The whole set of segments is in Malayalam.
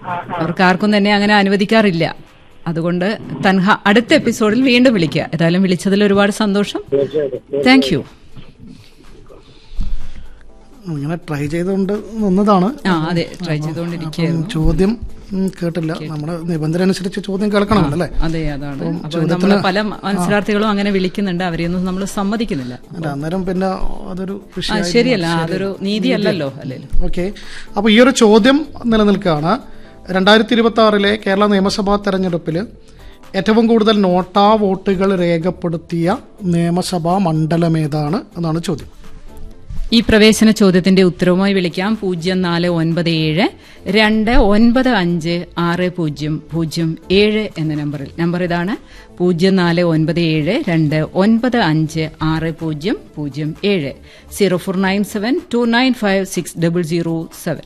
ആ, ആ. അവർക്ക് ആർക്കും തന്നെ അങ്ങനെ അനുവദിക്കാറില്ല അതുകൊണ്ട് തൻഹ അടുത്ത എപ്പിസോഡിൽ വീണ്ടും വിളിക്കുക ഏതായാലും വിളിച്ചതിൽ ഒരുപാട് സന്തോഷം തീർച്ചയായിട്ടും താങ്ക് യു ഇങ്ങനെ ട്രൈ ചെയ്തുകൊണ്ട് നിന്നതാണ് ആ അതെ ട്രൈ ചെയ്തുകൊണ്ടിരിക്കുകയായിരുന്നു ചോദ്യം ഉം, കേട്ടില്ല നമ്മുടെ നിബന്ധന അനുസരിച്ച് ചോദ്യം കേൾക്കണമല്ലോ അല്ലേ അതെ അതാണ് അപ്പൊ നമ്മള് പല മത്സരാർത്ഥികളും അങ്ങനെ വിളിക്കുന്നുണ്ട് അവരെയൊന്നും നമ്മൾ സമ്മതിക്കുന്നില്ല അല്ല അന്നേരം പിന്നെ അതൊരു ആ വിഷയം ശരിയല്ല അതൊരു നീതിയല്ലല്ലോ അല്ലേ ഓക്കെ അപ്പൊ ഈ ഒരു ചോദ്യം നിലനിൽക്കുകയാണ് രണ്ടായിരത്തി ഇരുപത്തി ആറിലെ കേരള നിയമസഭാ തെരഞ്ഞെടുപ്പിൽ ഏറ്റവും കൂടുതൽ നോട്ടാ വോട്ടുകൾ രേഖപ്പെടുത്തിയ നിയമസഭാ മണ്ഡലം ഏതാണ് എന്നാണ് ചോദ്യം ഈ പ്രവേശന ചോദ്യത്തിന്റെ ഉത്തരവുമായി വിളിക്കാം പൂജ്യം നാല് ഒൻപത് ഏഴ് രണ്ട് ഒൻപത് അഞ്ച് ആറ് പൂജ്യം പൂജ്യം ഏഴ് എന്ന നമ്പറിൽ നമ്പർ ഇതാണ് പൂജ്യം നാല് ഒൻപത് ഏഴ് രണ്ട് ഒൻപത് അഞ്ച് ആറ് പൂജ്യം പൂജ്യം ഏഴ് zero four nine seven two nine five six double zero seven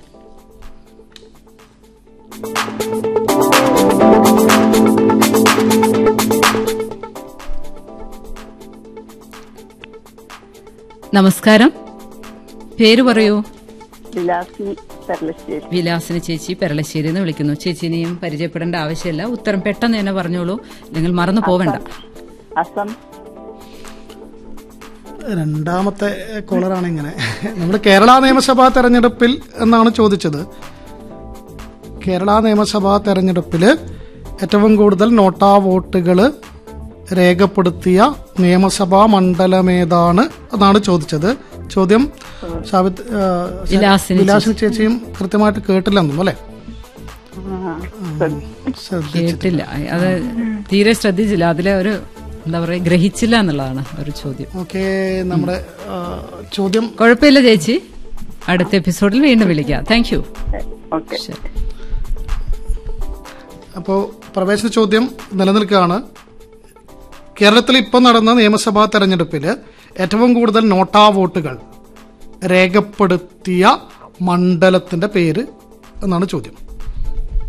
നമസ്കാരം പേര് പറയൂ വിലാസിനി പെർലശ്ശേരി വിലാസിനി ചേച്ചി പെരളശ്ശേരി എന്ന് വിളിക്കുന്നു ചേച്ചിനെയും പരിചയപ്പെടേണ്ട ആവശ്യമില്ല ഉത്തരം പെട്ടെന്ന് തന്നെ പറഞ്ഞോളൂ അല്ലെങ്കിൽ മറന്നു പോവണ്ട അസം രണ്ടാമത്തെ കോളറാണ് ഇങ്ങനെ നമ്മുടെ കേരള നിയമസഭാ തെരഞ്ഞെടുപ്പിൽ എന്നാണ് ചോദിച്ചത് കേരള നിയമസഭാ തെരഞ്ഞെടുപ്പിൽ ഏറ്റവും കൂടുതൽ നോട്ടാ വോട്ടുകൾ രേഖപ്പെടുത്തിയ നിയമസഭാ മണ്ഡലമേതാണ് എന്നാണ് ചോദിച്ചത് ചോദ്യം സാവിത് ആ, വിലാസിനി വിലാസിനി ചേച്ചിയും കൃത്യമായിട്ട് കേട്ടില്ലെന്നും അല്ലേ ആ, ശ്രദ്ധിച്ചു കേട്ടില്ല അത് തീരെ ശ്രദ്ധിച്ചില്ല അതിലെ ഒരു എന്താ പറയാ ഗ്രഹിച്ചില്ല എന്നുള്ളതാണ് ഒരു ചോദ്യം ഓക്കെ നമ്മുടെ ആ, ചോദ്യം കുഴപ്പമില്ല ചേച്ചി അടുത്ത എപ്പിസോഡിൽ വീണ്ടും വിളിക്കാം താങ്ക് യു ഓക്കെ അപ്പോൾ പ്രവേശന ചോദ്യം നിലനിൽക്കുകയാണ് കേരളത്തിൽ ഇപ്പോൾ നടന്ന നിയമസഭാ തെരഞ്ഞെടുപ്പിൽ ഏറ്റവും കൂടുതൽ നോട്ടാ വോട്ടുകൾ രേഖപ്പെടുത്തിയ മണ്ഡലത്തിന്റെ പേര് എന്നാണ് ചോദ്യം